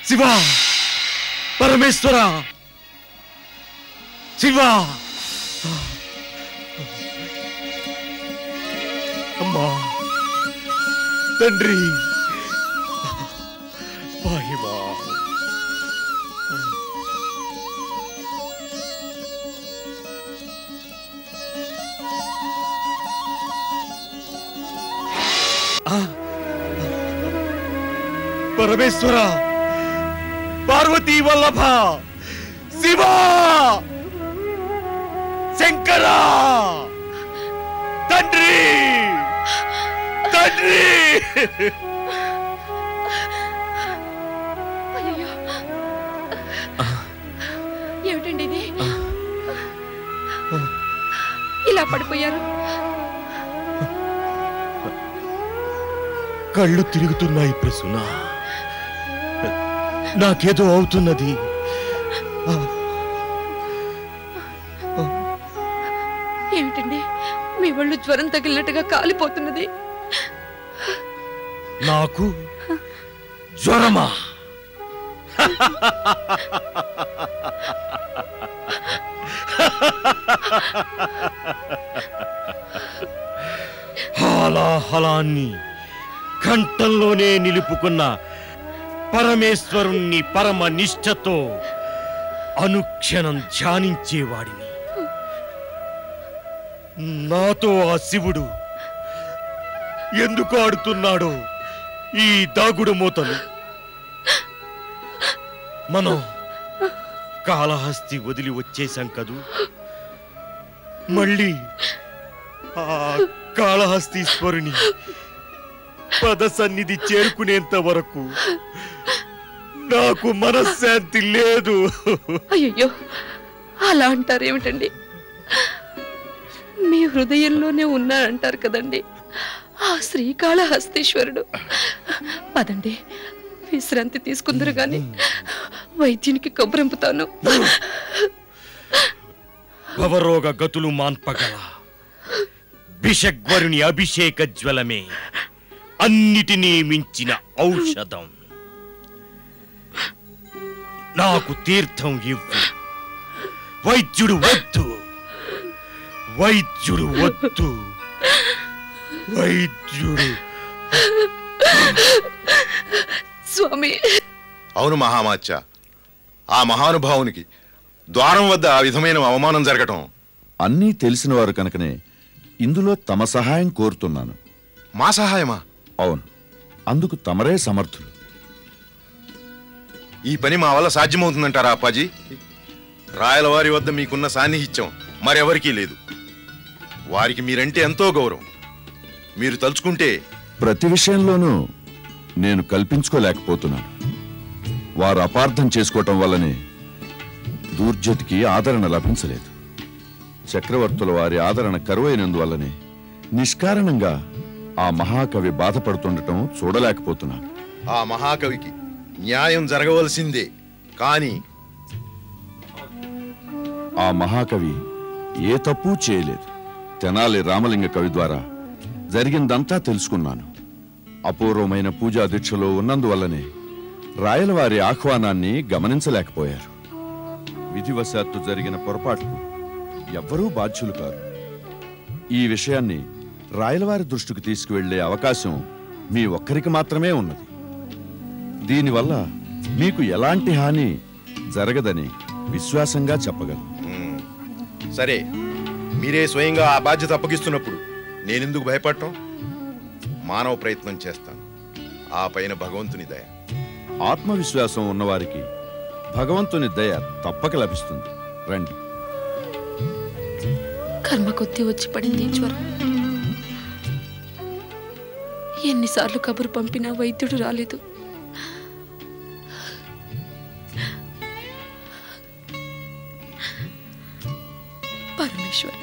శివ పరమేశ్వర శివ అమ్మా తండ్రి పాహిమా పరమేశ్వర పార్వతీ వల్లభ శివ శంకర తండ్రి తండ్రి అయ్యో ఏమిటండి ఇది ఇలా పడిపోయారు కళ్ళు తిరుగుతున్నాయి ప్రసున నాకేదో అవుతున్నది ఏమిటండి మీ ఒళ్ళు జ్వరం తగిలినట్టుగా కాలిపోతున్నది నాకు జ్వరమా హాలాహలాన్ని కంఠంలోనే నిలుపుకున్న పరమేశ్వరుణ్ణి పరమ నిష్ఠతో అనుక్షణం ధ్యానించేవాడిని నాతో ఆ శివుడు ఎందుకు ఆడుతున్నాడో ఈ దాగుడు మూతలు మనం కాళహస్తి వదిలి వచ్చేశాం కదూ మళ్ళీ ఆ కాళహస్తీశ్వరుని పద సన్నిధి చేరుకునేంత వరకు నాకు మనశ్శాంతి లేదు అయ్యయ్యో అలా అంటారు ఏమిటండి మీ హృదయంలోనే ఉన్నారంటారు కదండి ఆ శ్రీకాళహస్తీశ్వరుడు పదండి విశ్రాంతి తీసుకుందరు గాని వైద్యునికి కబురింపుతాను భవరోగ గతులు మాన్పగల బిషగ్వరుని అభిషేక జ్వలమే అన్నిటినీ మించిన ఔషధం నాకు తీర్థం ఇవ్వు వైద్యుడు వద్దు వైద్యుడు వద్దు వైద్యుడు స్వామి అవును మహామాత్య ఆ మహానుభావునికి ద్వారం వద్ద ఆ విధమైన అవమానం జరగటం అన్నీ తెలిసినవారు కనుకనే ఇందులో తమ సహాయం కోరుతున్నాను మా సహాయమా అవును అందుకు తమరే సమర్థులు ఈ పని మా వల్ల సాధ్యమవుతుందంటారా అప్పాజీ రాయలవారి వద్ద మీకున్న సాన్నిహిత్యం మరెవరికీ లేదు వారికి మీరంటే ఎంతో గౌరవం మీరు తలుచుకుంటే ప్రతి విషయంలోనూ నేను కల్పించుకోలేకపోతున్నాను వారు అపార్థం చేసుకోవటం వల్లనే దూర్జటికి ఆదరణ లభించలేదు చక్రవర్తుల వారి ఆదరణ కరువైనందువల్లనే నిష్కారణంగా ఆ మహాకవి బాధపడుతుండటం చూడలేకపోతున్నాను ఆ మహాకవికి న్యాయం జరగవలసిందే కానీ ఆ మహాకవి ఏ తప్పు చేయలేదు తెనాలి రామలింగ కవి ద్వారా జరిగిందంతా తెలుసుకున్నాను అపూర్వమైన పూజా దీక్షలో ఉన్నందువల్లనే రాయలవారి ఆహ్వానాన్ని గమనించలేకపోయారు విధివశాత్తు జరిగిన పొరపాటుకు ఎవ్వరూ బాధ్యులు కారు ఈ విషయాన్ని రాయలవారి దృష్టికి తీసుకువెళ్లే అవకాశం మీ ఒక్కరికి మాత్రమే ఉన్నది దీనివల్ల మీకు ఎలాంటి హాని జరగదని విశ్వాసంగా చెప్పగలను మ్మ్. సరే మీరే స్వయంగా ఆ బాధ్యత అప్పగిస్తున్నప్పుడు నేనెందుకు భయపడటం మానవ ప్రయత్నం చేస్తాను ఆ పైన భగవంతుని దయ ఆత్మవిశ్వాసం ఉన్నవారికి భగవంతుని దయ తప్పక లభిస్తుంది రండి కర్మ కొద్దీ వచ్చి పడింది ఈ జ్వరం ఎన్నిసార్లు కబురు పంపినా వైద్యుడు రాలేదు పరమేశ్వర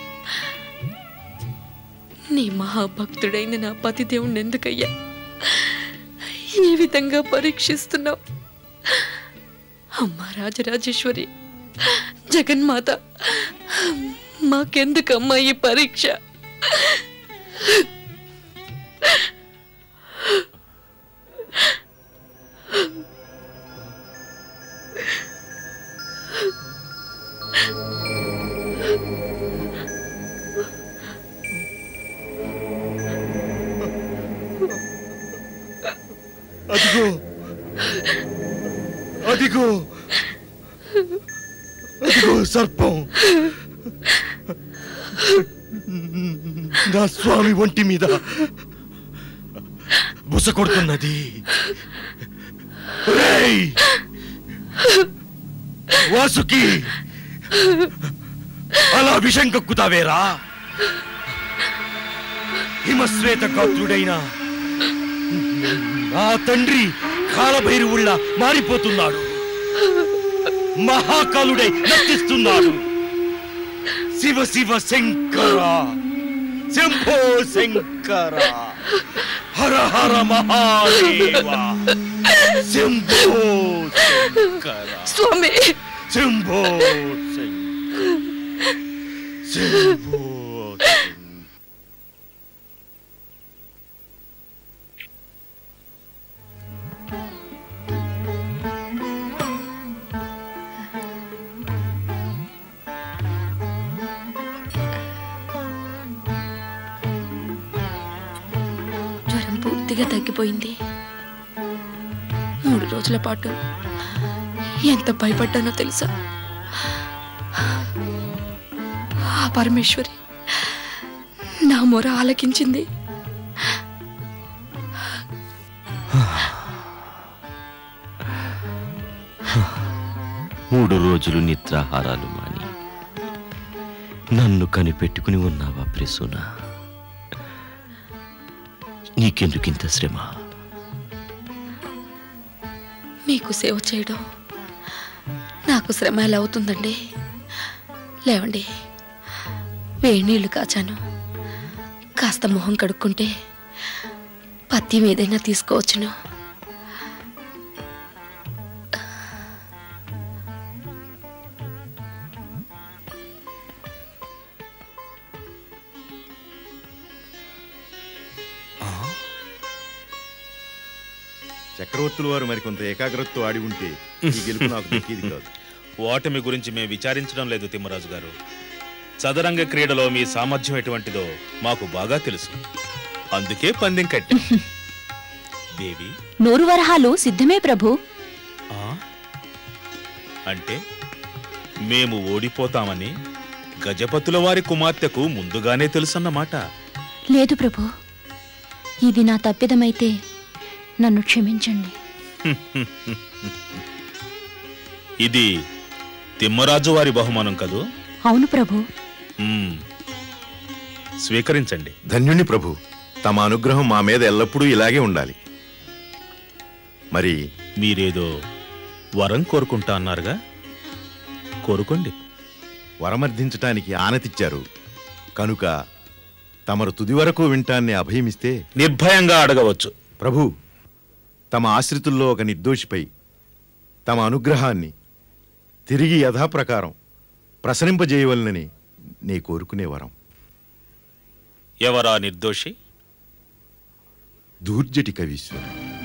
నీ మహాభక్తుడైన నా పతిదేవుణ్ణి ఎందుకయ్యా ఈ విధంగా పరీక్షిస్తున్నావు అమ్మా రాజరాజేశ్వరి జగన్మాత మాకెందుకమ్మా ఈ పరీక్ష అదిగో అదిగో అదిగో సర్పం నా స్వామి ఒంటి మీద బుస కొడుతున్నది రేయ్! వాసుకి అలా విషం కక్కుతావేరా హిమశ్వేత గాత్రుడైన ఆ తండ్రి కాలభైరవుళ్ళ మారిపోతున్నాడు మహాకాలుడై నర్తిస్తున్నాడు శివ శివ శంకర శంభో శంకర హర హర మహాదేవ శంభో శంకర స్వామి శంభో శంకర శంభో శంకర జ్వరం పూర్తిగా తగ్గిపోయింది మూడు రోజుల పాటు ఎంత భయపడ్డానో తెలుసా ఆ పరమేశ్వరి నా మొర ఆలకించింది మూడు రోజులు నిద్రాహారాలు మాని నన్ను కనిపెట్టుకుని ఉన్నావా ప్రసూన నీకెందుకింత శ్రమ మీకు సేవ చేయడం నాకు శ్రమ ఎలా అవుతుందండి లేవండి వేడి నీళ్లు కాచాను కాస్త మొహం కడుక్కుంటే పత్యం ఏదైనా తీసుకోవచ్చును చక్రవర్తుల వారు మరికొంత ఏకాగ్రతతో ఆడి ఉంటే ఈ గెలుపు నాకు దక్కేది కాదు ఓటమి గురించి మేము విచారించడం లేదు తిమ్మరాజు గారు చదరంగ క్రీడలో మీ సామర్థ్యం ఎటువంటిదో మాకు బాగా తెలుసు అందుకే పందెం కట్టి దేవి నూరు వరహాలు సిద్ధమే ప్రభు ఆ? అంటే మేము ఓడిపోతామని గజపతుల వారి కుమార్తెకు ముందుగానే తెలుసన్నమాట లేదు ప్రభు ఇది నా తప్పిదమైతే నన్ను క్షమించండి ఇది తిమ్మరాజు వారి బహుమానం కదూ అవును ప్రభు మ్మ్. స్వీకరించండి ధన్యుని ప్రభు తమ అనుగ్రహం మా మీద ఎల్లప్పుడూ ఇలాగే ఉండాలి మరి మీరేదో వరం కోరుకుంటా అన్నారుగా కోరుకోండి వరమర్థించటానికి ఆనతిచ్చారు కనుక తమరు తుది వరకు వింటాన్ని అభయమిస్తే నిర్భయంగా అడగవచ్చు ప్రభు తమ ఆశ్రితుల్లో ఒక నిర్దోషిపై తమ అనుగ్రహాన్ని తిరిగి యథాప్రకారం ప్రసరింపజేయవలనని నే కోరుకునే వరం ఎవరా నిర్దోషి దూర్జటి కవీశ్వరు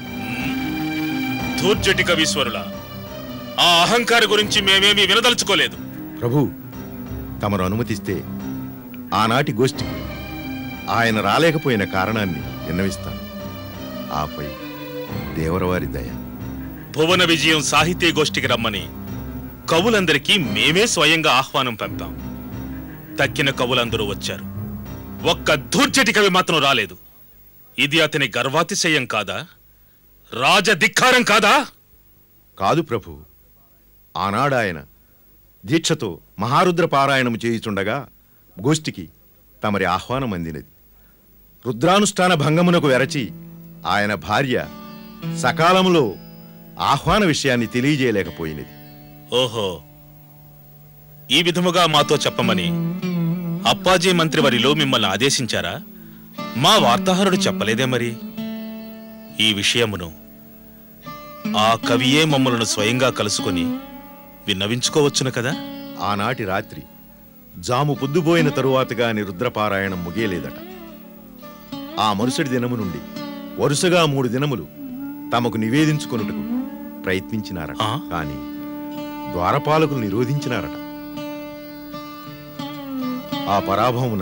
ధూర్జటి కవీశ్వరుల ఆ అహంకారి గురించి మేమేమీ వినదలుచుకోలేదు ప్రభు తమరు అనుమతిస్తే ఆనాటి గోష్ఠికి ఆయన రాలేకపోయిన కారణాన్ని విన్నవిస్తాను ఆపై దేవరవారి దయ భువన విజయం సాహితీ గోష్ఠికి రమ్మని కవులందరికీ మేమే స్వయంగా ఆహ్వానం పంపాం తక్కిన కవులందరూ వచ్చారు ఒక్క ధూర్జటి కవి మాత్రం రాలేదు ఇది అతని గర్వాతిశయం కాదా రాజధిక్కారం కాదా కాదు ప్రభు ఆనాడాయన దీక్షతో మహారుద్ర పారాయణము చేయుచుండగా గోష్ఠికి తమరి ఆహ్వానం అందినది రుద్రానుష్ఠాన భంగమునకు వెరచి ఆయన భార్య సకాలంలో ఆహ్వాన విషయాన్ని తెలియజేయలేకపోయినది ఓహో ఈ విధముగా మాతో చెప్పమని అప్పాజీ మంత్రివరిలో మిమ్మల్ని ఆదేశించారా మా వార్తాహరుడు చెప్పలేదే మరి ఈ విషయమును ఆ కవియే మమ్మలను స్వయంగా కలుసుకొని విన్నవించుకోవచ్చును కదా ఆనాటి రాత్రి జాము పొద్దుపోయిన తరువాత గాని రుద్రపారాయణం ముగియలేదట ఆ మరుసటి దినము నుండి వరుసగా మూడు దినములు తమకు నివేదించుకొనుటకు ప్రయత్నించినారట ఆ? కాని ద్వారపాలకులు నిరోధించినారట ఆ పరాభవమున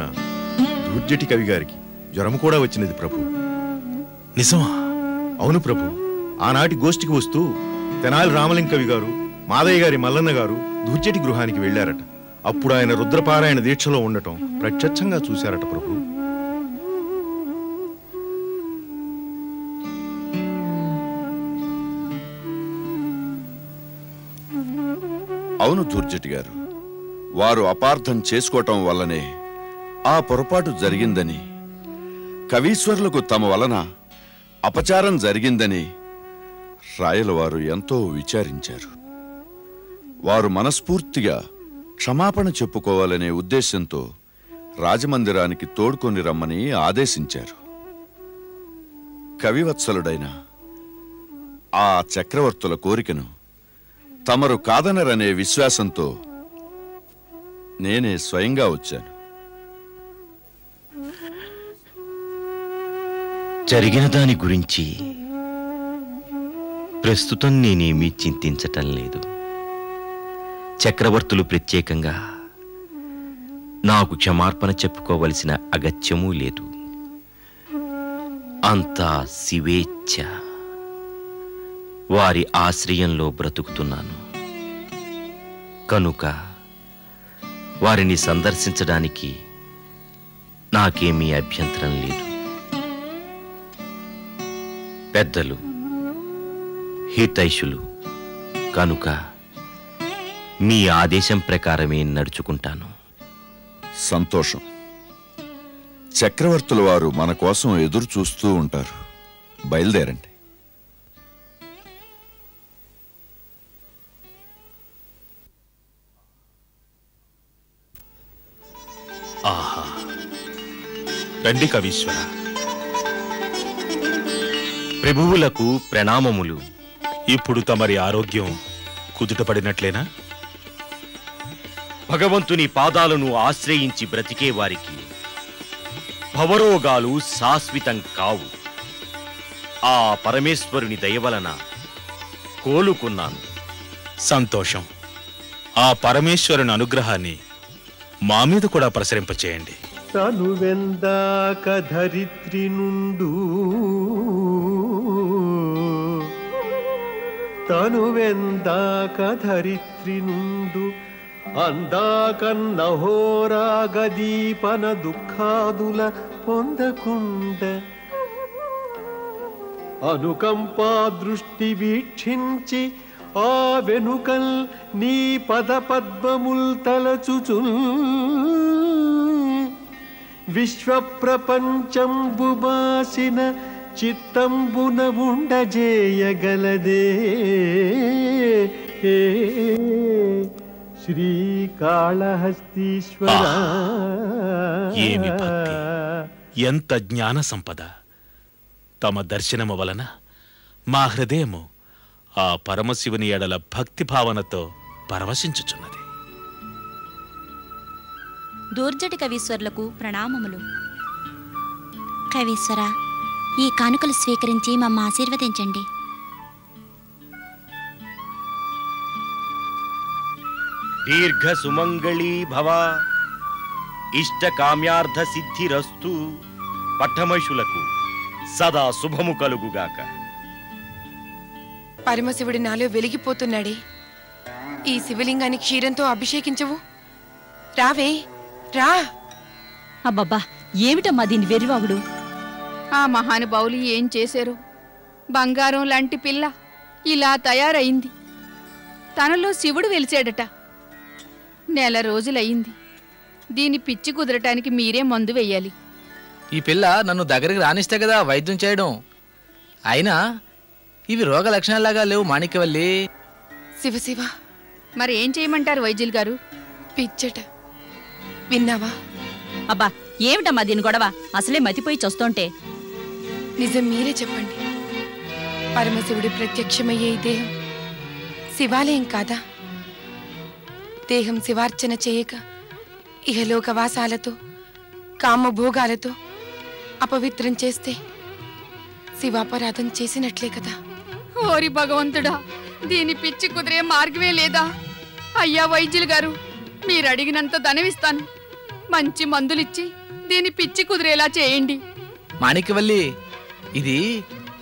దూర్జటి కవి గారికి జ్వరము కూడా వచ్చినది ప్రభు నిజమా అవును ప్రభు ఆనాటి గోష్ఠికి వస్తూ తెనాలి రామలింకవి గారు మాదయ్య గారి మల్లన్న గారు దుర్జటి గృహానికి వెళ్ళారట అప్పుడు ఆయన రుద్రపారాయణ దీక్షలో ఉండటం ప్రత్యక్షంగా చూశారట ప్రభు అవును దూర్జటి గారు వారు అపార్థం చేసుకోవటం వల్లనే ఆ పొరపాటు జరిగిందని కవీశ్వరులకు తమ వలన అపచారం జరిగిందని రాయలవారు ఎంతో విచారించారు వారు మనస్ఫూర్తిగా క్షమాపణ చెప్పుకోవాలనే ఉద్దేశంతో రాజమందిరానికి తోడుకొని రమ్మని ఆదేశించారు కవివత్సలుడైన ఆ చక్రవర్తుల కోరికను తమరు కాదనరనే విశ్వాసంతో నేనే స్వయంగా వచ్చాను జరిగిన దాని గురించి ప్రస్తుతం నేనేమీ చింతించటం లేదు చక్రవర్తులు ప్రత్యేకంగా నాకు క్షమార్పణ చెప్పుకోవలసిన అగత్యమూ లేదు అంతా శివేచ్ఛ వారి ఆశ్రయంలో బ్రతుకుతున్నాను కనుక వారిని సందర్శించడానికి నాకేమీ అభ్యంతరం లేదు పెద్దలు హితైషులు కనుక మీ ఆదేశం ప్రకారమే నడుచుకుంటాను సంతోషం చక్రవర్తుల వారు మన కోసం ఎదురు చూస్తూ ఉంటారు బయలుదేరండి ఆహా రండి కవీశ్వర ప్రభువులకు ప్రణామములు ఇప్పుడు తమరి ఆరోగ్యం కుదుటపడినట్లేనా భగవంతుని పాదాలను ఆశ్రయించి బ్రతికే వారికి భవరోగాలు శాశ్వతం కావు ఆ పరమేశ్వరుని దయవలన కోలుకున్నాను సంతోషం ఆ పరమేశ్వరుని అనుగ్రహాన్ని మా మీద కూడా ప్రసరింపచేయండి తనువెందాక ధరిత్రి నుండు తనువెందాక ధరిత్రి నుండు అందాకన్నహోరాగదీపన దుఃఖాదుల పొందకుండ అనుకంపా దృష్టి వీక్షించి ఆ వెనుకల్ నీ పద పద్మముల్ తలచుచున్ విశ్వప్రపంచంబు బాసిన చిత్తంబున ఉండజేయగలదే శ్రీకాళహస్తీశ్వర ఏమి భక్తి. ఎంత జ్ఞాన సంపద తమ దర్శనము వలన మా హృదయము ఆ పరమశివుని ఎడల భక్తి భావనతో పరవశించుచున్నది దూర్జటి కవీశ్వరులకు ప్రణామములు కవీశ్వర ఈ కానుకలు స్వీకరించి మమ్మ ఆశీర్వదించండి దీర్ఘ సుమంగళీ భవ ఇష్ట కామ్యార్థ సిద్ధిరస్తు పట్టమశులకు సదా శుభము కలుగుగాక పరమశివుడి నాలో వెలిగిపోతున్నాడే ఈ శివలింగాన్ని క్షీరంతో అభిషేకించవు రావే రా అబ్బబ్బా ఏమిటమ్మా దీని వెరివాగుడు ఆ మహానుభావులు ఏం చేశారు బంగారం లాంటి పిల్ల ఇలా తయారైంది తనలో శివుడు వెలిసాడట నెల రోజులయ్యింది దీని పిచ్చి కుదరటానికి మీరే మందు వెయ్యాలి ఈ పిల్ల నన్ను దగ్గరికి రానిస్తే కదా వైద్యం చేయడం అయినా ఇవి రోగ లక్షణాలాగా లేవు మాణిక్యవల్లి శివ శివ మరి ఏం చేయమంటారు వైద్యులు గారు పిచ్చట విన్నావా అబ్బా ఏమిటమ్మా దీని గొడవ అసలే మతిపోయి చస్తుంటే నిజం మీరే చెప్పండి పరమశివుడి ప్రత్యక్షమయ్యే ఈ దేహం శివాలయం కాదా దేహం శివార్చన చేయక ఇహలోక వాసాలతో కామభోగాలతో అపవిత్రం చేస్తే శివాపరాధం చేసినట్లే కదా ఓరి భగవంతుడా దీని పిచ్చి కుదిరే మార్గమే లేదా అయ్యా వైద్యులు గారు మీరు అడిగినంత ధనమిస్తాను మంచి మందులిచ్చి దీని పిచ్చి కుదిరేలా చేయండి మాణిక్యవల్లి ఇది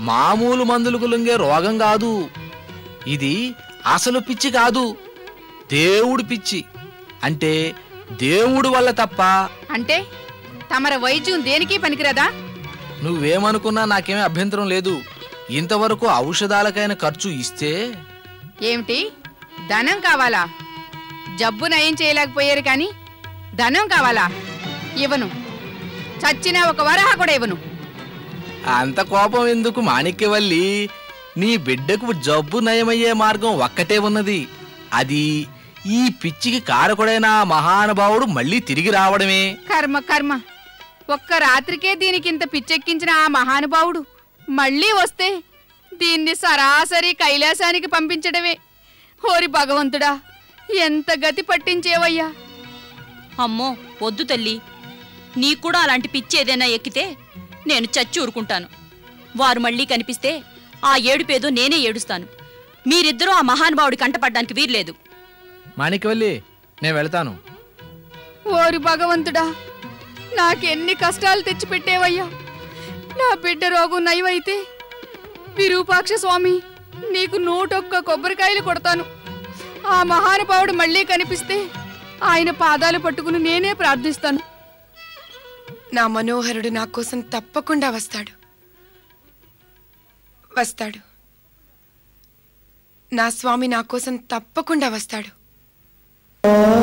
మామూలు మందులకు లొంగే రోగం కాదు ఇది అసలు పిచ్చి కాదు దేవుడు పిచ్చి అంటే దేవుడు వల్ల తప్ప అంటే తమర వైద్యం దేనికి పనికిరదా నువ్వేమనుకున్నా నాకేమీ అభ్యంతరం లేదు ఇంతవరకు ఔషధాలకైన ఖర్చు ఇస్తే ఏమిటి ధనం కావాలా జబ్బు నయం చేయలేకపోయారు కానీ ధనం కావాలా ఇవ్వను చచ్చిన ఒక వరహ కూడా ఇవ్వను అంత కోపం ఎందుకు మాణిక్యవల్లి నీ బిడ్డకు జబ్బు నయమయ్యే మార్గం ఒక్కటే ఉన్నది అది ఈ పిచ్చికి కారకుడైన ఆ మహానుభావుడు మళ్ళీ తిరిగి రావడమే కర్మ కర్మ ఒక్క రాత్రికే దీనికి ఇంత పిచ్చెక్కించిన ఆ మహానుభావుడు మళ్ళీ వస్తే దీన్ని సరాసరి కైలాసానికి పంపించడమే హోరి భగవంతుడా ఎంత గతి పట్టించేవయ్యా అమ్మో వద్దు తల్లి నీకు కూడా అలాంటి పిచ్చి ఏదైనా ఎక్కితే నేను చచ్చి ఊరుకుంటాను వారు మళ్ళీ కనిపిస్తే ఆ ఏడుపేదో నేనే ఏడుస్తాను మీరిద్దరూ ఆ మహానుభావుడి కంటపడ్డానికి వీర్లేదు మాణిక్యవల్లి నేను వెళ్తాను ఓరి భగవంతుడా నాకెన్ని కష్టాలు తెచ్చిపెట్టేవయ్యా నా బిడ్డ రోగం నయమైతే విరూపాక్ష స్వామి నీకు నూటొక్క కొబ్బరికాయలు కొడతాను ఆ మహానుభావుడు మళ్ళీ కనిపిస్తే ఆయన పాదాలు పట్టుకుని నేనే ప్రార్థిస్తాను నా మనోహరుడు నా కోసం తప్పకుండా వస్తాడు వస్తాడు నా స్వామి నా కోసం తప్పకుండా వస్తాడు